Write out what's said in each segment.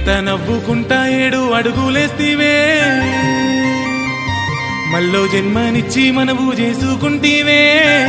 ఎంత నవ్వుకుంటా ఏడు అడుగులేస్తివే మళ్ళో జన్మనిచ్చి మనవు చేసుకుంటీవే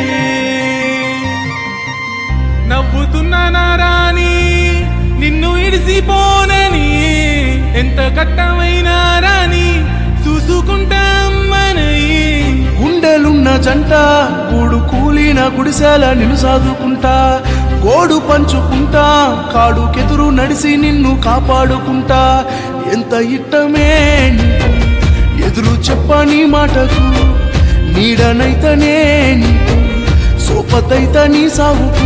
నవ్వుతున్నా నారాని నిన్ను ఇడిసిపోనని ఎంత కట్టమైనా రాని చూసుకుంటామనయి గుండెలున్న జంట గూడు కూలిన గుడిసెల నిన్ను సాదుకుంటా గోడు పంచుకుంటా కాడు కెదురు నడిసి నిన్ను కాపాడుకుంటా ఎంత ఇట్టమే నీకు ఎదురు చెప్పని మాటకు నీడనైతనే నీకు సోపతైత నీ సావుకు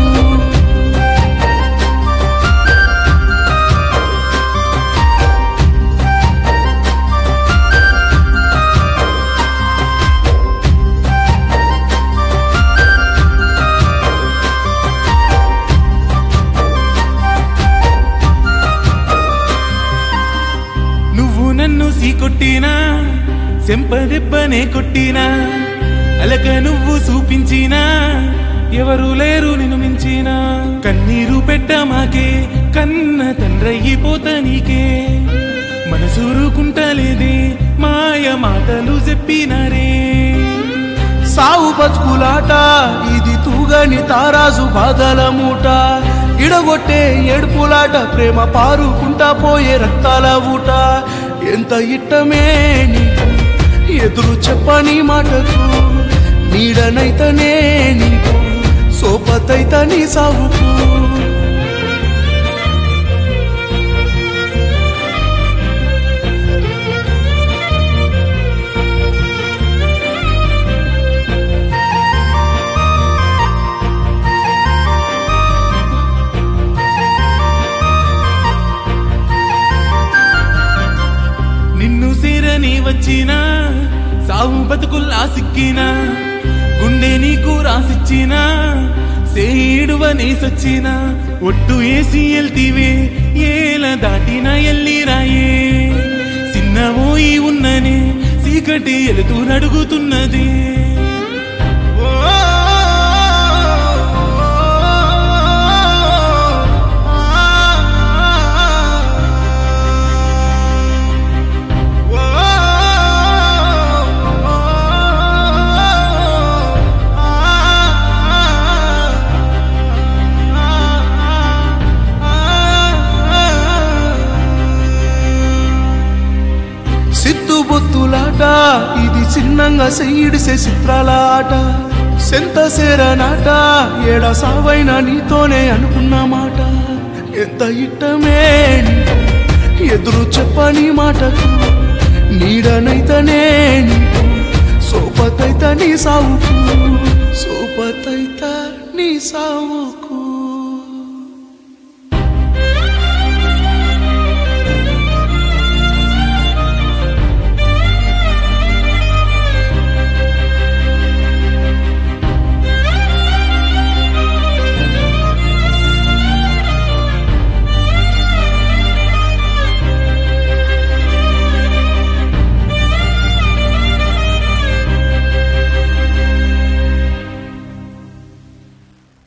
నువ్వు నన్ను సీకొట్టినా చెంపదెబ్బనే కొట్టినా అలక నువ్వు చూపించినా ఎవరు లేరు నిన్ను మించినా కన్నీరు పెట్ట మాకే కన్న తండ్రయ్యిపోత నీకే మనసూరుకుంటలేదే మాయ మాటలు చెప్పినారే సావు బతుకులాట ఇది తూగని తారాజు బాధల మూట ఇడగొట్టే ఏడుపులాట ప్రేమ పారుకుంటా పోయే రక్తాల ఊట ఎంత ఇట్టమే నీకు ఎదురు చెప్పని మాటకు నీడనైతనే నీకు సోపతైత నీ సావుకు నిన్ను సేరని వచ్చినా సావు బతుకుల్లా సిక్కినా గుండె నీకు రాసిచ్చినా సేడువ నేసొచ్చినా ఒట్టు ఏసి ఎల్తివే ఏల దాటిన ఎల్లి రాయే చిన్నవోయి ఉన్ననే చీకటి ఎలుతూ నడుగుతున్నది సిత్తు బొత్తులాట ఇది చిన్నంగా సెయ్యిడిసే చిత్రాల ఆట సెంత సేరనాట ఏడ సావైన నీతోనే అనుకున్న మాట ఎంత ఇట్టమే నీకు ఎదురు చెప్పని మాటకు నీడనైతనే నీకు సోపతైత నీ సావుకు సోపతైత నీ సావుకు